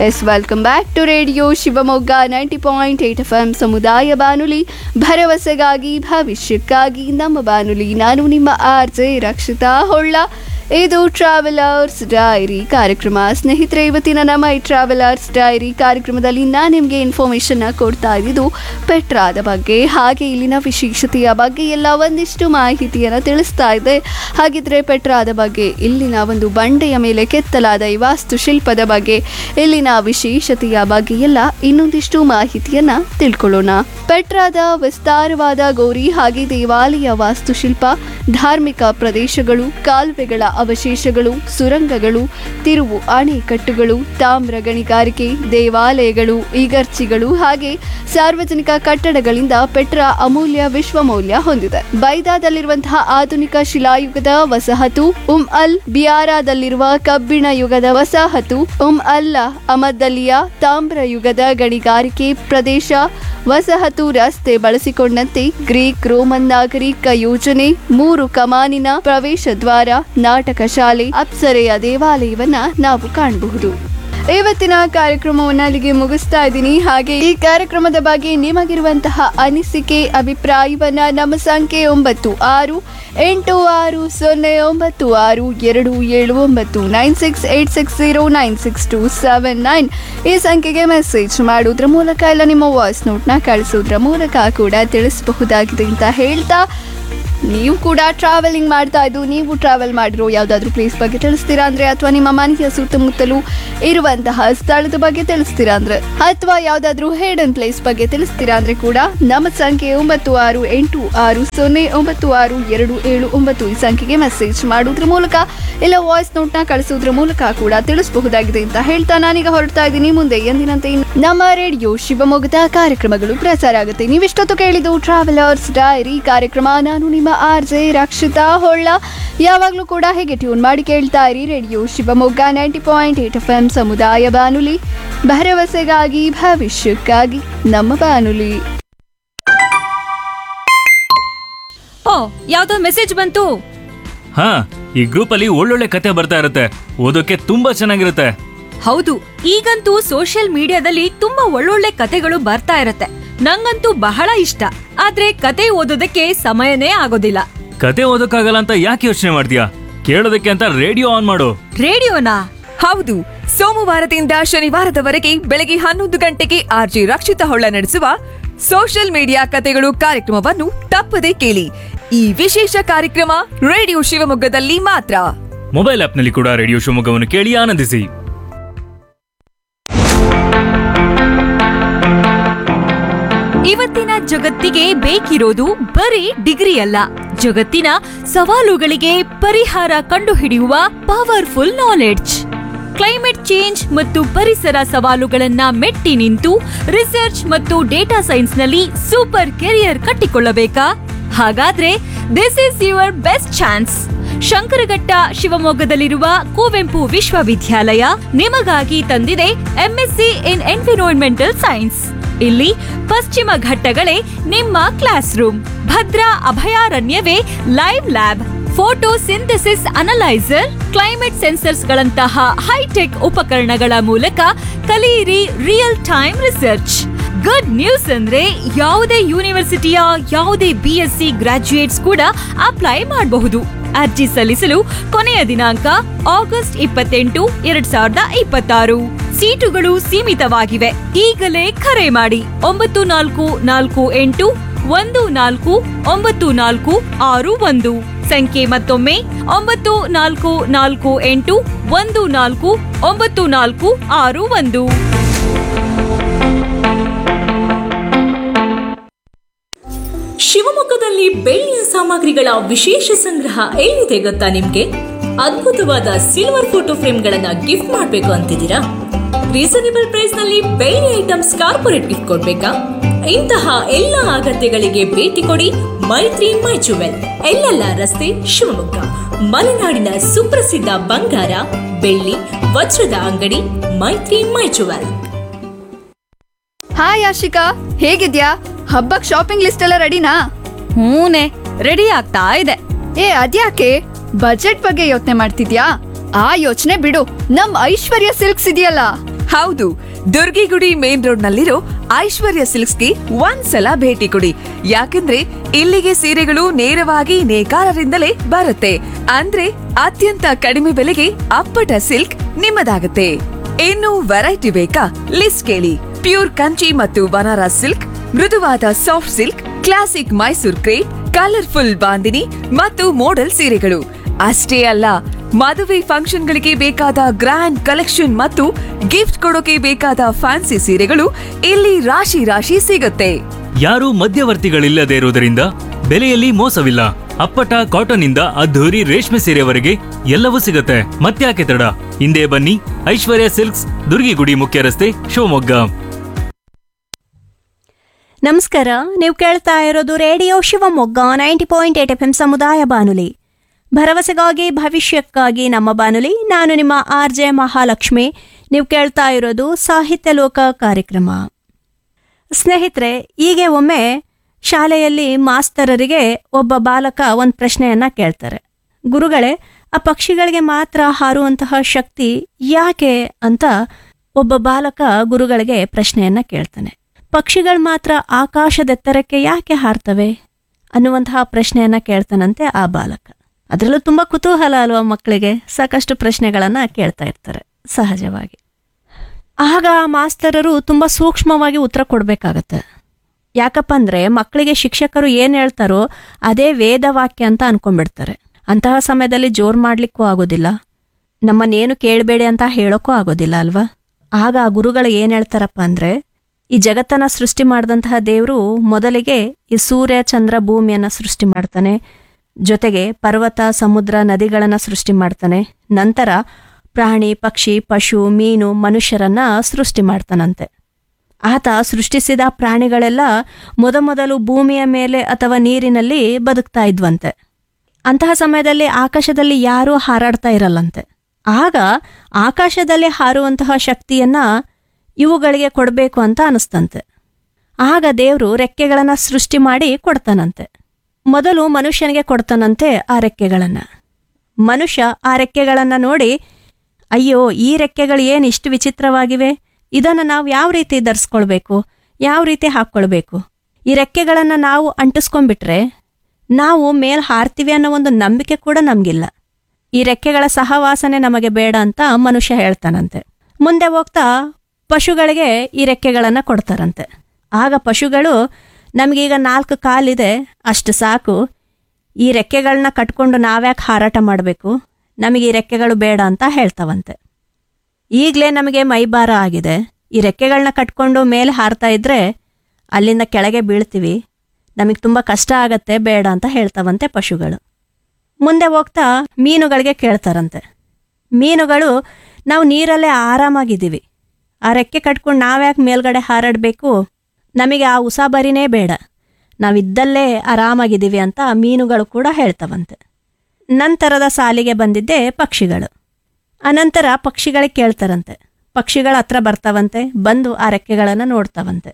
S welcome back to radio Shivamogga ninety point eight F M ಸಮುದಾಯ ಬಾನುಲಿ ಭರವಸೆಗಾಗಿ ಭವಿಷ್ಯಕ್ಕಾಗಿ ನಮ್ಮ ಬಾನುಲಿ ನಾನು ನಿಮ್ಮ ಆರ್ ಜೆ ರಕ್ಷಿತಾ ಹೊಳ್ಳ ಇದು ಟ್ರಾವೆಲರ್ಸ್ ಡೈರಿ ಕಾರ್ಯಕ್ರಮ ಸ್ನೇಹಿತರೆ ಇವತ್ತಿನ ನಮ್ಮ ಈ ಟ್ರಾವೆಲರ್ಸ್ ಡೈರಿ ಕಾರ್ಯಕ್ರಮದಲ್ಲಿ ನಾನು ನಿಮಗೆ ಇನ್ಫಾರ್ಮೇಷನ್ನ ಕೊಡ್ತಾ ಇದ್ದಿದ್ದು ಪೆಟ್ರಾದ ಬಗ್ಗೆ ಹಾಗೆ ಇಲ್ಲಿನ ವಿಶೇಷತೆಯ ಬಗ್ಗೆ ಎಲ್ಲ ಒಂದಿಷ್ಟು ಮಾಹಿತಿಯನ್ನು ತಿಳಿಸ್ತಾ ಇದೆ ಹಾಗಿದ್ರೆ ಪೆಟ್ರಾದ ಬಗ್ಗೆ ಇಲ್ಲಿನ ಒಂದು ಬಂಡೆಯ ಮೇಲೆ ಕೆತ್ತಲಾದ ಈ ವಾಸ್ತುಶಿಲ್ಪದ ಬಗ್ಗೆ ಇಲ್ಲಿನ ವಿಶೇಷತೆಯ ಬಗ್ಗೆ ಎಲ್ಲ ಇನ್ನೊಂದಿಷ್ಟು ಮಾಹಿತಿಯನ್ನ ತಿಳ್ಕೊಳ್ಳೋಣ ಪೆಟ್ರಾದ ವಿಸ್ತಾರವಾದ ಗೌರಿ ಹಾಗೆ ದೇವಾಲಯ ವಾಸ್ತುಶಿಲ್ಪ ಧಾರ್ಮಿಕ ಪ್ರದೇಶಗಳು ಕಾಲುವೆಗಳ ಅವಶೇಷಗಳು ಸುರಂಗಗಳು ತಿರುವು ಅಣೆಕಟ್ಟುಗಳು ತಾಮ್ರ ಗಣಿಗಾರಿಕೆ ದೇವಾಲಯಗಳು ಈಗರ್ಚಿಗಳು ಹಾಗೆ ಸಾರ್ವಜನಿಕ ಕಟ್ಟಡಗಳಿಂದ ಪೆಟ್ರಾ ಅಮೂಲ್ಯ ವಿಶ್ವಮೌಲ್ಯ ಹೊಂದಿದೆ ಬೈದಾದಲ್ಲಿರುವಂತಹ ಆಧುನಿಕ ಶಿಲಾಯುಗದ ವಸಾಹತು ಉಮ್ ಅಲ್ ಬಿಯಾರಾದಲ್ಲಿರುವ ಕಬ್ಬಿಣ ಯುಗದ ವಸಾಹತು ಉಮ್ ಅಲ್ಲ ಅಮದ್ದಲ್ಲಿಯ ತಾಮ್ರ ಯುಗದ ಗಣಿಗಾರಿಕೆ ಪ್ರದೇಶ ವಸಾಹತು ರಸ್ತೆ ಬಳಸಿಕೊಂಡಂತೆ ಗ್ರೀಕ್ ರೋಮನ್ ನಾಗರಿಕ ಯೋಜನೆ ಮೂರು ಕಮಾನಿನ ಪ್ರವೇಶ ದ್ವಾರ ನಾಟಕ ಶಾಲೆ ಅಪ್ಸರೆಯ ದೇವಾಲಯವನ್ನ ನಾವು ಕಾಣಬಹುದು ಇವತ್ತಿನ ಕಾರ್ಯಕ್ರಮವನ್ನು ಅಲ್ಲಿಗೆ ಮುಗಿಸ್ತಾ ಇದ್ದೀನಿ ಹಾಗೆ ಈ ಕಾರ್ಯಕ್ರಮದ ಬಗ್ಗೆ ನಿಮಗಿರುವಂತಹ ಅನಿಸಿಕೆ ಅಭಿಪ್ರಾಯವನ್ನ ನಮ್ಮ ಸಂಖ್ಯೆ ಒಂಬತ್ತು ಆರು ಎಂಟು ಆರು ಸೊನ್ನೆ ಒಂಬತ್ತು ಆರು ಎರಡು ಏಳು ಒಂಬತ್ತು nine six eight six zero nine six two seven nine ಈ ಸಂಖ್ಯೆಗೆ ಮೆಸೇಜ್ ಮಾಡೋದ್ರ ಮೂಲಕ ಇಲ್ಲ ನಿಮ್ಮ ವಾಯ್ಸ್ ನೋಟ್ನ ಕಳಿಸೋದ್ರ ಮೂಲಕ ಕೂಡ ತಿಳಿಸಬಹುದಾಗಿದೆ ಅಂತ ಹೇಳ್ತಾ ನೀವು ಕೂಡ ಟ್ರಾವೆಲಿಂಗ್ ಮಾಡ್ತಾ ಇದ್ದು ನೀವು ಟ್ರಾವೆಲ್ ಮಾಡಿರೋ ಯಾವುದಾದ್ರೂ ಪ್ಲೇಸ್ ಬಗ್ಗೆ ತಿಳಿಸ್ತೀರಾ ಅಂದ್ರೆ ಅಥವಾ ನಿಮ್ಮ ಮನೆಯ ಸುತ್ತಮುತ್ತಲೂ ಇರುವಂತಹ ಸ್ಥಳದ ಬಗ್ಗೆ ತಿಳಿಸ್ತೀರಾ ಅಂದ್ರೆ ಅಥವಾ ಯಾವುದಾದ್ರೂ ಹೇಡನ್ ಪ್ಲೇಸ್ ಬಗ್ಗೆ ತಿಳಿಸ್ತೀರಾ ಅಂದ್ರೆ ಕೂಡ ನಮ್ಮ ಸಂಖ್ಯೆ ಒಂಬತ್ತು ಆರು ಎಂಟು ಆರು ಸೊನ್ನೆ ಒಂಬತ್ತು ಆರು ಎರಡು ಏಳು ಒಂಬತ್ತು ಈ ಸಂಖ್ಯೆಗೆ ಮೆಸೇಜ್ ಮಾಡೋದ್ರ ಮೂಲಕ ಇಲ್ಲ ವಾಯ್ಸ್ ನೋಟ್ನ ಕಳಿಸೋದ್ರ ಮೂಲಕ ಕೂಡ ತಿಳಿಸಬಹುದಾಗಿದೆ ಅಂತ ಹೇಳ್ತಾ ನಾನೀಗ ಹೊರಡ್ತಾ ಇದ್ದೀನಿ ಮುಂದೆ ಎಂದಿನಂತೆ ಇನ್ನು ನಮ್ಮ ರೇಡಿಯೋ ಶಿವಮೊಗ್ಗದ ಕಾರ್ಯಕ್ರಮಗಳು ಪ್ರಸಾರ ಆಗುತ್ತೆ ನೀವಿಷ್ಟೊತ್ತು ಕೇಳಿದ್ದು ಟ್ರಾವೆಲರ್ಸ್ ಡೈರಿ ಕಾರ್ಯಕ್ರಮ ನಾನು ನಿಮ್ಮ ಆರ್ ಜೆ ರಕ್ಷಿತಾ ಹೊಳ್ಳ ಯಾವಾಗಲೂ ಕೂಡ ಹೇಗೆ ಟ್ಯೂನ್ ಮಾಡಿ ಕೇಳ್ತಾ ಇರಿ radio Shivamogga ninety point eight F M ಸಮುದಾಯ ಬಾನುಲಿ ಭರವಸೆಗಾಗಿ ಭವಿಷ್ಯಕ್ಕಾಗಿ ನಮ್ಮ ಬಾನುಲಿ ಓ ಯಾವ್ದೋ ಮೆಸೇಜ್ ಬಂತು ಹಾ ಈ ಗ್ರೂಪ್ ಅಲ್ಲಿ ಒಳ್ಳೊಳ್ಳೆ ಕತೆ ಬರ್ತಾ ಇರುತ್ತೆ ಓದೋಕೆ ತುಂಬಾ ಚೆನ್ನಾಗಿರುತ್ತೆ ಹೌದು ಈಗಂತೂ ಸೋಷಿಯಲ್ ಮೀಡಿಯಾದಲ್ಲಿ ತುಂಬಾ ಒಳ್ಳೊಳ್ಳೆ ಕತೆಗಳು ಬರ್ತಾ ಇರತ್ತೆ ನಂಗಂತೂ ಬಹಳ ಇಷ್ಟ ಆದ್ರೆ ಕತೆ ಓದೋದಕ್ಕೆ ಸಮಯನೇ ಆಗೋದಿಲ್ಲ ಕತೆ ಓದೋಕ್ಕಾಗಲ್ಲ ಅಂತ ಯಾಕೆ ಯೋಚನೆ ಮಾಡ್ತೀಯಾ ಕೇಳೋದಕ್ಕೆ ಅಂತ ರೇಡಿಯೋ ಆನ್ ಮಾಡು ರೇಡಿಯೋನಾ ಹೌದು ಸೋಮವಾರದಿಂದ ಶನಿವಾರದವರೆಗೆ ಬೆಳಗ್ಗೆ ಹನ್ನೊಂದು ಗಂಟೆಗೆ ಆರ್ಜಿ ರಕ್ಷಿತ ಹೊಳ್ಳ ನಡೆಸುವ ಸೋಷಿಯಲ್ ಮೀಡಿಯಾ ಕತೆಗಳು ಕಾರ್ಯಕ್ರಮವನ್ನು ತಪ್ಪದೆ ಕೇಳಿ ಈ ವಿಶೇಷ ಕಾರ್ಯಕ್ರಮ ರೇಡಿಯೋ ಶಿವಮೊಗ್ಗದಲ್ಲಿ ಮಾತ್ರ ಮೊಬೈಲ್ ಆಪ್ನಲ್ಲಿ ಕೂಡ ರೇಡಿಯೋ ಶಿವಮೊಗ್ಗವನ್ನು ಕೇಳಿ ಆನಂದಿಸಿ ಇವತ್ತಿನ ಜಗತ್ತಿಗೆ ಬೇಕಿರೋದು ಬರೀ ಡಿಗ್ರಿ ಅಲ್ಲ ಜಗತ್ತಿನ ಸವಾಲುಗಳಿಗೆ ಪರಿಹಾರ ಕಂಡುಹಿಡಿಯುವ ಪವರ್ಫುಲ್ ನಾಲೆಡ್ಜ್ ಕ್ಲೈಮೇಟ್ ಚೇಂಜ್ ಮತ್ತು ಪರಿಸರ ಸವಾಲುಗಳನ್ನ ಮೆಟ್ಟಿ ನಿಂತು ರಿಸರ್ಚ್ ಮತ್ತು ಡೇಟಾ ಸೈನ್ಸ್ನಲ್ಲಿ ಸೂಪರ್ ಕೆರಿಯರ್ ಕಟ್ಟಿಕೊಳ್ಳಬೇಕಾ ಹಾಗಾದ್ರೆ this is your best chance Shankaraghatta ಶಿವಮೊಗ್ಗದಲ್ಲಿರುವ ಕುವೆಂಪು ವಿಶ್ವವಿದ್ಯಾಲಯ ನಿಮಗಾಗಿ ತಂದಿದೆ ಎಂಎಸ್ಸಿ ಇನ್ ಎನ್ವಿರಾನ್ಮೆಂಟಲ್ ಸೈನ್ಸ್ ಇಲ್ಲಿ ಪಶ್ಚಿಮ ಘಟ್ಟಗಳೇ ನಿಮ್ಮ ಕ್ಲಾಸ್ ರೂಮ್ ಭದ್ರಾ ಅಭಯಾರಣ್ಯವೇ live lab photo synthesis analyser climate sensors ಗಳಂತಹ ಹೈಟೆಕ್ ಉಪಕರಣಗಳ ಮೂಲಕ ಕಲಿಯಿರಿ real time research good news ಅಂದ್ರೆ ಯಾವುದೇ ಯೂನಿವರ್ಸಿಟಿಯ ಯಾವುದೇ ಬಿ ಎಸ್ ಸಿ ಗ್ರಾಜ್ಯುಯೇಟ್ಸ್ ಕೂಡ ಅಪ್ಲೈ ಮಾಡಬಹುದು ಅರ್ಜಿ ಸಲ್ಲಿಸಲು ಕೊನೆಯ ದಿನಾಂಕ ಆಗಸ್ಟ್ ಇಪ್ಪತ್ತೆಂಟು ಎರಡ್ ಸಾವಿರದ ಇಪ್ಪತ್ತಾರು ಸೀಟುಗಳು ಸೀಮಿತವಾಗಿವೆ ಈಗಲೇ ಕರೆ ಮಾಡಿ ಒಂಬತ್ತು ನಾಲ್ಕು ನಾಲ್ಕು ಎಂಟು ಒಂದು ನಾಲ್ಕು ಒಂಬತ್ತು ನಾಲ್ಕು ಆರು ಒಂದು ಸಂಖ್ಯೆ ಮತ್ತೊಮ್ಮೆ ಒಂಬತ್ತು ನಾಲ್ಕು ನಾಲ್ಕು ಎಂಟು ಒಂದು ನಾಲ್ಕು ಒಂಬತ್ತು ನಾಲ್ಕು ಆರು ಒಂದು ಶಿವಮೊಗ್ಗದಲ್ಲಿ ಬೆಳ್ಳಿಯ ಸಾಮಗ್ರಿಗಳ ವಿಶೇಷ ಸಂಗ್ರಹ ಎಲ್ಲಿದೆ ಗೊತ್ತಾ ನಿಮ್ಗೆ ಅದ್ಭುತವಾದ ಸಿಲ್ವರ್ ಫೋಟೋ ಫ್ರೇಮ್ಗಳನ್ನ ಗಿಫ್ಟ್ ಮಾಡ್ಬೇಕು ಅಂತಿದ್ದೀರಾ ರೀಸನೇಬಲ್ ಪ್ರೈಸ್ ನಲ್ಲಿ ಬೆಳ್ಳಿ ಐಟಮ್ಸ್ ಕಾರ್ಪೊರೇಟ್ ಗಿಫ್ಟ್ ಕೊಡ್ಬೇಕಾ ಇಂತಹ ಎಲ್ಲ ಅಗತ್ಯಗಳಿಗೆ ಭೇಟಿ ಕೊಡಿ ಮೈತ್ರಿ ಮೈ ಜುವೆಲ್ ಎಲ್ಲೆಲ್ಲ ರಸ್ತೆ ಶಿವಮೊಗ್ಗ ಮಲೆನಾಡಿನ ಸುಪ್ರಸಿದ್ಧ ಬಂಗಾರ ಬೆಳ್ಳಿ ವಜ್ರದ ಅಂಗಡಿ ಮೈತ್ರಿ ಮೈ ಜುವೆಲ್ ಹಾಯ್ ಆಶಿಕಾ ಹೇಗಿದ್ಯಾ ಹಬ್ಬಕ್ ಶಾಪಿಂಗ್ ಲಿಸ್ಟ್ ಎಲ್ಲ ರೆಡಿನಾ ಹೂನೆ ರೆಡಿ ಆಗ್ತಾ ಇದೆ ಏ ಅದ್ಯಾಕೆ ಬಜೆಟ್ ಬಗ್ಗೆ ಯೋಚನೆ ಮಾಡ್ತಿದ್ಯಾ ಆ ಯೋಚನೆ ಬಿಡು ನಮ್ ಐಶ್ವರ್ಯ ಸಿಲ್ಕ್ಸ್ ಇದೆಯಲ್ಲ ಹೌದು ದುರ್ಗಿಗುಡಿ ಮೇನ್ ರೋಡ್ ನಲ್ಲಿರೋ ಐಶ್ವರ್ಯ ಸಿಲ್ಕ್ಸ್ಗೆ ಒಂದ್ಸಲ ಭೇಟಿ ಕೊಡಿ ಯಾಕಂದ್ರೆ ಇಲ್ಲಿಗೆ ಸೀರೆಗಳು ನೇರವಾಗಿ ನೇಕಾರರಿಂದಲೇ ಬರುತ್ತೆ ಅಂದ್ರೆ ಅತ್ಯಂತ ಕಡಿಮೆ ಬೆಲೆಗೆ ಅಪ್ಪಟ ಸಿಲ್ಕ್ ನಿಮ್ಮದಾಗುತ್ತೆ ಇನ್ನು ವೆರೈಟಿ ಬೇಕಾ ಲಿಸ್ಟ್ ಕೇಳಿ ಪ್ಯೂರ್ ಕಂಚಿ ಮತ್ತು ಬನಾರಸ್ ಸಿಲ್ಕ್ ಮೃದುವಾದ soft silk classic Mysore crepe colourful bandhani ಮತ್ತು ಮೋಡಲ್ ಸೀರೆಗಳು ಅಷ್ಟೇ ಅಲ್ಲ ಮದುವೆ ಫಂಕ್ಷನ್ಗಳಿಗೆ ಬೇಕಾದ ಗ್ರ್ಯಾಂಡ್ ಕಲೆಕ್ಷನ್ ಮತ್ತು ಗಿಫ್ಟ್ ಕೊಡೋಕೆ ಬೇಕಾದ ಫ್ಯಾನ್ಸಿ ಸೀರೆಗಳು ಇಲ್ಲಿ ರಾಶಿ ರಾಶಿ ಸಿಗುತ್ತೆ ಯಾರೂ ಮಧ್ಯವರ್ತಿಗಳಿಲ್ಲದೆ ಇರುವುದರಿಂದ ಬೆಲೆಯಲ್ಲಿ ಮೋಸವಿಲ್ಲ ಅಪ್ಪಟ ಕಾಟನ್ ಇಂದ ಅದ್ಧೂರಿ ರೇಷ್ಮೆ ಸೀರೆವರೆಗೆ ಎಲ್ಲವೂ ಸಿಗುತ್ತೆ ಮತ್ತ್ಯಾಕೆ ತಡ ಹಿಂದೆ ಬನ್ನಿ ಐಶ್ವರ್ಯ ಸಿಲ್ಕ್ಸ್ ದುರ್ಗಿಗುಡಿ ಮುಖ್ಯ ರಸ್ತೆ ಶಿವಮೊಗ್ಗ ನಮಸ್ಕಾರ ನೀವು ಕೇಳ್ತಾ ಇರೋದು radio Shivamogga ninety point eight F M ಸಮುದಾಯ ಬಾನುಲಿ ಭರವಸೆಗಾಗಿ ಭವಿಷ್ಯಕ್ಕಾಗಿ ನಮ್ಮ ಬಾನುಲಿ ನಾನು ನಿಮ್ಮ ಆರ್ ಜೆ ಮಹಾಲಕ್ಷ್ಮಿ ನೀವು ಕೇಳ್ತಾ ಇರೋದು ಸಾಹಿತ್ಯ ಲೋಕ ಕಾರ್ಯಕ್ರಮ ಸ್ನೇಹಿತರೆ ಹೀಗೆ ಒಮ್ಮೆ ಶಾಲೆಯಲ್ಲಿ ಮಾಸ್ತರರಿಗೆ ಒಬ್ಬ ಬಾಲಕ ಒಂದು ಪ್ರಶ್ನೆಯನ್ನ ಕೇಳ್ತಾರೆ ಗುರುಗಳೇ ಆ ಪಕ್ಷಿಗಳಿಗೆ ಮಾತ್ರ ಹಾರುವಂತಹ ಶಕ್ತಿ ಯಾಕೆ ಅಂತ ಒಬ್ಬ ಬಾಲಕ ಗುರುಗಳಿಗೆ ಪ್ರಶ್ನೆಯನ್ನ ಕೇಳ್ತಾನೆ ಪಕ್ಷಿಗಳು ಮಾತ್ರ ಆಕಾಶದೆತ್ತರಕ್ಕೆ ಯಾಕೆ ಹಾರ್ತವೆ ಅನ್ನುವಂತಹ ಪ್ರಶ್ನೆಯನ್ನ ಕೇಳ್ತಾನಂತೆ ಆ ಬಾಲಕ ಅದರಲ್ಲೂ ತುಂಬಾ ಕುತೂಹಲ ಅಲ್ವಾ ಮಕ್ಕಳಿಗೆ ಸಾಕಷ್ಟು ಪ್ರಶ್ನೆಗಳನ್ನ ಕೇಳ್ತಾ ಇರ್ತಾರೆ ಸಹಜವಾಗಿ ಆಗ ಆ ಮಾಸ್ತರರು ತುಂಬಾ ಸೂಕ್ಷ್ಮವಾಗಿ ಉತ್ತರ ಕೊಡ್ಬೇಕಾಗತ್ತೆ ಯಾಕಪ್ಪ ಅಂದ್ರೆ ಮಕ್ಕಳಿಗೆ ಶಿಕ್ಷಕರು ಏನ್ ಹೇಳ್ತಾರೋ ಅದೇ ವೇದವಾಕ್ಯ ಅಂತ ಅನ್ಕೊಂಡ್ಬಿಡ್ತಾರೆ ಅಂತಹ ಸಮಯದಲ್ಲಿ ಜೋರ್ ಮಾಡ್ಲಿಕ್ಕೂ ಆಗೋದಿಲ್ಲ ನಮ್ಮನ್ನೇನು ಕೇಳಬೇಡಿ ಅಂತ ಹೇಳೋಕ್ಕೂ ಆಗೋದಿಲ್ಲ ಅಲ್ವಾ ಆಗ ಆ ಗುರುಗಳು ಏನ್ ಹೇಳ್ತಾರಪ್ಪ ಅಂದ್ರೆ ಈ ಜಗತ್ತನ್ನ ಸೃಷ್ಟಿ ಮಾಡಿದಂತಹ ದೇವರು ಮೊದಲಿಗೆ ಈ ಸೂರ್ಯ ಚಂದ್ರ ಭೂಮಿಯನ್ನ ಸೃಷ್ಟಿ ಮಾಡ್ತಾನೆ ಜೊತೆಗೆ ಪರ್ವತ ಸಮುದ್ರ ನದಿಗಳನ್ನ ಸೃಷ್ಟಿ ಮಾಡ್ತಾನೆ ನಂತರ ಪ್ರಾಣಿ ಪಕ್ಷಿ ಪಶು ಮೀನು ಮನುಷ್ಯರನ್ನ ಸೃಷ್ಟಿ ಮಾಡ್ತಾನಂತೆ ಆತ ಸೃಷ್ಟಿಸಿದ ಪ್ರಾಣಿಗಳೆಲ್ಲ ಮೊದಮೊದಲು ಭೂಮಿಯ ಮೇಲೆ ಅಥವಾ ನೀರಿನಲ್ಲಿ ಬದುಕ್ತಾ ಇದ್ವಂತೆ ಅಂತಹ ಸಮಯದಲ್ಲಿ ಆಕಾಶದಲ್ಲಿ ಯಾರೂ ಹಾರಾಡ್ತಾ ಇರಲ್ಲಂತೆ ಆಗ ಆಕಾಶದಲ್ಲಿ ಹಾರುವಂತಹ ಶಕ್ತಿಯನ್ನ ಇವುಗಳಿಗೆ ಕೊಡಬೇಕು ಅಂತ ಅನಿಸ್ತಂತೆ ಆಗ ದೇವರು ರೆಕ್ಕೆಗಳನ್ನ ಸೃಷ್ಟಿ ಮಾಡಿ ಕೊಡ್ತಾನಂತೆ ಮೊದಲು ಮನುಷ್ಯನಿಗೆ ಕೊಡ್ತಾನಂತೆ ಆ ರೆಕ್ಕೆಗಳನ್ನ ಮನುಷ್ಯ ಆ ರೆಕ್ಕೆಗಳನ್ನ ನೋಡಿ ಅಯ್ಯೋ ಈ ರೆಕ್ಕೆಗಳು ಏನು ಇಷ್ಟು ವಿಚಿತ್ರವಾಗಿವೆ ಇದನ್ನ ನಾವು ಯಾವ ರೀತಿ ಧರಿಸ್ಕೊಳ್ಬೇಕು ಯಾವ ರೀತಿ ಹಾಕ್ಕೊಳ್ಬೇಕು ಈ ರೆಕ್ಕೆಗಳನ್ನ ನಾವು ಅಂಟಿಸ್ಕೊಂಡ್ಬಿಟ್ರೆ ನಾವು ಮೇಲ್ ಹಾರ್ತೀವಿ ಅನ್ನೋ ಒಂದು ನಂಬಿಕೆ ಕೂಡ ನಮಗಿಲ್ಲ ಈ ರೆಕ್ಕೆಗಳ ಸಹವಾಸನೆ ನಮಗೆ ಬೇಡ ಅಂತ ಮನುಷ್ಯ ಹೇಳ್ತಾನಂತೆ ಮುಂದೆ ಹೋಗ್ತಾ ಪಶುಗಳಿಗೆ ಈ ರೆಕ್ಕೆಗಳನ್ನ ಕೊಡ್ತಾರಂತೆ ಆಗ ಪಶುಗಳು ನಮಗೀಗ ನಾಲ್ಕು ಕಾಲಿದೆ ಅಷ್ಟು ಸಾಕು ಈ ರೆಕ್ಕೆಗಳನ್ನ ಕಟ್ಕೊಂಡು ನಾವ್ಯಾಕೆ ಹಾರಾಟ ಮಾಡಬೇಕು ನಮಗೆ ಈ ರೆಕ್ಕೆಗಳು ಬೇಡ ಅಂತ ಹೇಳ್ತಾವಂತೆ ಈಗಲೇ ನಮಗೆ ಮೈಭಾರ ಆಗಿದೆ ಈ ರೆಕ್ಕೆಗಳನ್ನ ಕಟ್ಕೊಂಡು ಮೇಲೆ ಹಾರ್ತಾ ಇದ್ರೆ ಅಲ್ಲಿಂದ ಕೆಳಗೆ ಬೀಳ್ತೀವಿ ನಮಗೆ ತುಂಬ ಕಷ್ಟ ಆಗತ್ತೆ ಬೇಡ ಅಂತ ಹೇಳ್ತಾವಂತೆ ಪಶುಗಳು ಮುಂದೆ ಹೋಗ್ತಾ ಮೀನುಗಳಿಗೆ ಕೇಳ್ತಾರಂತೆ ಮೀನುಗಳು ನಾವು ನೀರಲ್ಲೇ ಆರಾಮಾಗಿದ್ದೀವಿ ಆ ರೆಕ್ಕೆ ಕಟ್ಕೊಂಡು ನಾವ್ಯಾಕೆ ಮೇಲ್ಗಡೆ ಹಾರಾಡಬೇಕು ನಮಗೆ ಆ ಉಸಾಬರಿನೇ ಬೇಡ ನಾವಿದ್ದಲ್ಲೇ ಆರಾಮಾಗಿದ್ದೀವಿ ಅಂತ ಮೀನುಗಳು ಕೂಡ ಹೇಳ್ತವಂತೆ ನಂತರದ ಸಾಲಿಗೆ ಬಂದಿದ್ದೆ ಪಕ್ಷಿಗಳು ಅನಂತರ ಪಕ್ಷಿಗಳಿಗೆ ಕೇಳ್ತಾರಂತೆ ಪಕ್ಷಿಗಳ ಹತ್ರ ಬರ್ತಾವಂತೆ ಬಂದು ಆ ರೆಕ್ಕೆಗಳನ್ನು ನೋಡ್ತಾವಂತೆ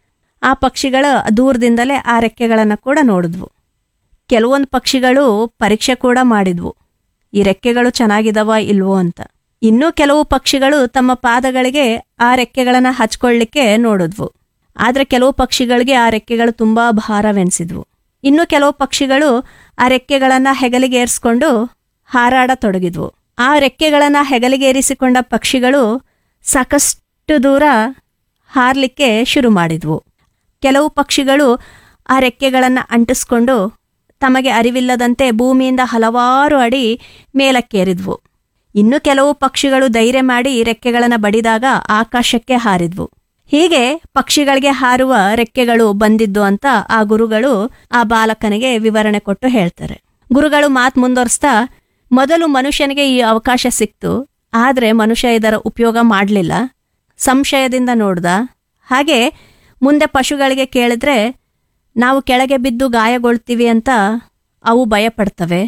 ಆ ಪಕ್ಷಿಗಳು ದೂರದಿಂದಲೇ ಆ ರೆಕ್ಕೆಗಳನ್ನು ಕೂಡ ನೋಡಿದ್ವು ಕೆಲವೊಂದು ಪಕ್ಷಿಗಳು ಪರೀಕ್ಷೆ ಕೂಡ ಮಾಡಿದ್ವು ಈ ರೆಕ್ಕೆಗಳು ಚೆನ್ನಾಗಿದವ ಇಲ್ವೋ ಅಂತ ಇನ್ನೂ ಕೆಲವು ಪಕ್ಷಿಗಳು ತಮ್ಮ ಪಾದಗಳಿಗೆ ಆ ರೆಕ್ಕೆಗಳನ್ನು ಹಚ್ಕೊಳ್ಳಿಕ್ಕೆ ನೋಡಿದ್ವು ಆದ್ರೆ ಕೆಲವು ಪಕ್ಷಿಗಳಿಗೆ ಆ ರೆಕ್ಕೆಗಳು ತುಂಬಾ ಭಾರವೆನಿಸಿದ್ವು ಇನ್ನು ಕೆಲವು ಪಕ್ಷಿಗಳು ಆ ರೆಕ್ಕೆಗಳನ್ನ ಹೆಗಲಿಗೆ ಏರಿಸ್ಕೊಂಡು ಹಾರಾಡತೊಡಗಿದ್ವು ಆ ರೆಕ್ಕೆಗಳನ್ನ ಹೆಗಲಿಗೇರಿಸಿಕೊಂಡ ಪಕ್ಷಿಗಳು ಸಾಕಷ್ಟು ದೂರ ಹಾರ್ಲಿಕ್ಕೆ ಶುರು ಮಾಡಿದ್ವು ಕೆಲವು ಪಕ್ಷಿಗಳು ಆ ರೆಕ್ಕೆಗಳನ್ನು ಅಂಟಿಸ್ಕೊಂಡು ತಮಗೆ ಅರಿವಿಲ್ಲದಂತೆ ಭೂಮಿಯಿಂದ ಹಲವಾರು ಅಡಿ ಮೇಲಕ್ಕೇರಿದ್ವು ಇನ್ನು ಕೆಲವು ಪಕ್ಷಿಗಳು ಧೈರ್ಯ ಮಾಡಿ ರೆಕ್ಕೆಗಳನ್ನು ಬಡಿದಾಗ ಆಕಾಶಕ್ಕೆ ಹಾರಿದ್ವು ಹೀಗೆ ಪಕ್ಷಿಗಳಿಗೆ ಹಾರುವ ರೆಕ್ಕೆಗಳು ಬಂದಿದ್ದು ಅಂತ ಆ ಗುರುಗಳು ಆ ಬಾಲಕನಿಗೆ ವಿವರಣೆ ಕೊಟ್ಟು ಹೇಳ್ತಾರೆ ಗುರುಗಳು ಮಾತು ಮುಂದುವರಿಸ್ತಾ ಮೊದಲು ಮನುಷ್ಯನಿಗೆ ಈ ಅವಕಾಶ ಸಿಕ್ತು ಆದ್ರೆ ಮನುಷ್ಯ ಇದರ ಉಪಯೋಗ ಮಾಡಲಿಲ್ಲ ಸಂಶಯದಿಂದ ನೋಡ್ದ ಹಾಗೆ ಮುಂದೆ ಪಶುಗಳಿಗೆ ಕೇಳಿದ್ರೆ ನಾವು ಕೆಳಗೆ ಬಿದ್ದು ಗಾಯಗೊಳ್ತೀವಿ ಅಂತ ಅವು ಭಯಪಡ್ತವೆ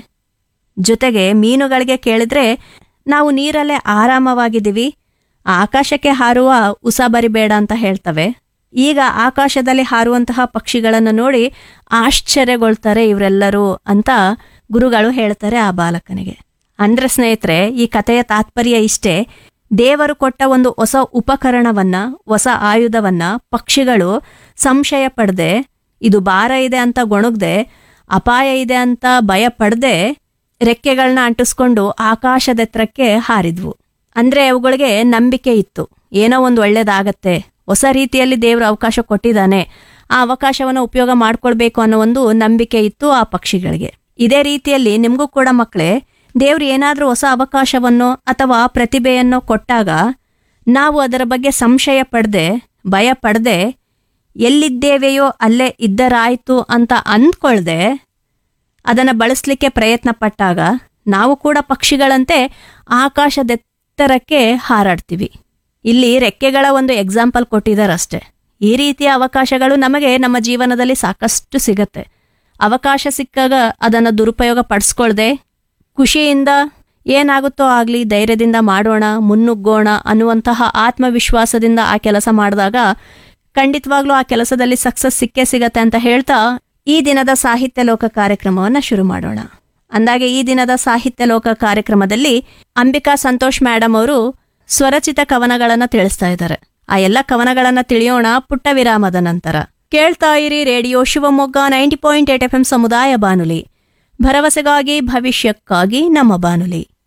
ಜೊತೆಗೆ ಮೀನುಗಳಿಗೆ ಕೇಳಿದ್ರೆ ನಾವು ನೀರಲ್ಲೇ ಆರಾಮವಾಗಿದ್ದೀವಿ ಆಕಾಶಕ್ಕೆ ಹಾರುವ ಉಸಾಬರಿ ಬೇಡ ಅಂತ ಹೇಳ್ತವೆ ಈಗ ಆಕಾಶದಲ್ಲಿ ಹಾರುವಂತಹ ಪಕ್ಷಿಗಳನ್ನು ನೋಡಿ ಆಶ್ಚರ್ಯಗೊಳ್ತಾರೆ ಇವರೆಲ್ಲರೂ ಅಂತ ಗುರುಗಳು ಹೇಳ್ತಾರೆ ಆ ಬಾಲಕನಿಗೆ ಅಂದ್ರೆ ಸ್ನೇಹಿತರೆ ಈ ಕಥೆಯ ತಾತ್ಪರ್ಯ ಇಷ್ಟೇ ದೇವರು ಕೊಟ್ಟ ಒಂದು ಹೊಸ ಉಪಕರಣವನ್ನ ಹೊಸ ಆಯುಧವನ್ನ ಪಕ್ಷಿಗಳು ಸಂಶಯ ಪಡದೆ ಇದು ಭಾರ ಇದೆ ಅಂತ ಗೊಣಗದೆ ಅಪಾಯ ಇದೆ ಅಂತ ಭಯ ಪಡದೆ ರೆಕ್ಕೆಗಳನ್ನ ಅಂಟಿಸ್ಕೊಂಡು ಆಕಾಶದೆತ್ತರಕ್ಕೆ ಹಾರಿದ್ವು ಅಂದ್ರೆ ಅವುಗಳಿಗೆ ನಂಬಿಕೆ ಇತ್ತು ಏನೋ ಒಂದು ಒಳ್ಳೇದಾಗತ್ತೆ ಹೊಸ ರೀತಿಯಲ್ಲಿ ದೇವರು ಅವಕಾಶ ಕೊಟ್ಟಿದ್ದಾನೆ ಆ ಅವಕಾಶವನ್ನು ಉಪಯೋಗ ಮಾಡ್ಕೊಳ್ಬೇಕು ಅನ್ನೋ ಒಂದು ನಂಬಿಕೆ ಇತ್ತು ಆ ಪಕ್ಷಿಗಳಿಗೆ ಇದೇ ರೀತಿಯಲ್ಲಿ ನಿಮಗೂ ಕೂಡ ಮಕ್ಕಳೇ ದೇವ್ರು ಏನಾದರೂ ಹೊಸ ಅವಕಾಶವನ್ನು ಅಥವಾ ಪ್ರತಿಭೆಯನ್ನು ಕೊಟ್ಟಾಗ ನಾವು ಅದರ ಬಗ್ಗೆ ಸಂಶಯ ಪಡದೆ ಭಯ ಪಡದೆ ಎಲ್ಲಿದ್ದೇವೆಯೋ ಅಲ್ಲೇ ಇದ್ದರಾಯ್ತು ಅಂತ ಅಂದ್ಕೊಳ್ದೆ ಅದನ್ನು ಬಳಸಲಿಕ್ಕೆ ಪ್ರಯತ್ನ ಪಟ್ಟಾಗ ನಾವು ಕೂಡ ಪಕ್ಷಿಗಳಂತೆ ಆಕಾಶದೆತ್ತರಕ್ಕೆ ಹಾರಾಡ್ತೀವಿ ಇಲ್ಲಿ ರೆಕ್ಕೆಗಳ ಒಂದು ಎಕ್ಸಾಂಪಲ್ ಕೊಟ್ಟಿದ್ದಾರಷ್ಟೇ ಈ ರೀತಿಯ ಅವಕಾಶಗಳು ನಮಗೆ ನಮ್ಮ ಜೀವನದಲ್ಲಿ ಸಾಕಷ್ಟು ಸಿಗತ್ತೆ ಅವಕಾಶ ಸಿಕ್ಕಾಗ ಅದನ್ನು ದುರುಪಯೋಗ ಪಡಿಸ್ಕೊಳ್ದೆ ಖುಷಿಯಿಂದ ಏನಾಗುತ್ತೋ ಆಗಲಿ ಧೈರ್ಯದಿಂದ ಮಾಡೋಣ ಮುನ್ನುಗ್ಗೋಣ ಅನ್ನುವಂತಹ ಆತ್ಮವಿಶ್ವಾಸದಿಂದ ಆ ಕೆಲಸ ಮಾಡಿದಾಗ ಖಂಡಿತವಾಗ್ಲೂ ಆ ಕೆಲಸದಲ್ಲಿ ಸಕ್ಸಸ್ ಸಿಕ್ಕೇ ಸಿಗತ್ತೆ ಅಂತ ಹೇಳ್ತಾ ಈ ದಿನದ ಸಾಹಿತ್ಯ ಲೋಕ ಕಾರ್ಯಕ್ರಮವನ್ನು ಶುರು ಮಾಡೋಣ ಅಂದಾಗೆ ಈ ದಿನದ ಸಾಹಿತ್ಯ ಲೋಕ ಕಾರ್ಯಕ್ರಮದಲ್ಲಿ ಅಂಬಿಕಾ ಸಂತೋಷ್ ಮೇಡಮ್ ಅವರು ಸ್ವರಚಿತ ಕವನಗಳನ್ನ ತಿಳಿಸ್ತಾ ಇದ್ದಾರೆ ಆ ಎಲ್ಲ ಕವನಗಳನ್ನ ತಿಳಿಯೋಣ ಪುಟ್ಟ ವಿರಾಮದ ನಂತರ ಕೇಳ್ತಾ ಇರಿ radio Shivamogga ninety point eight F M ಸಮುದಾಯ ಬಾನುಲಿ ಭರವಸೆಗಾಗಿ ಭವಿಷ್ಯಕ್ಕಾಗಿ ನಮ್ಮ ಬಾನುಲಿ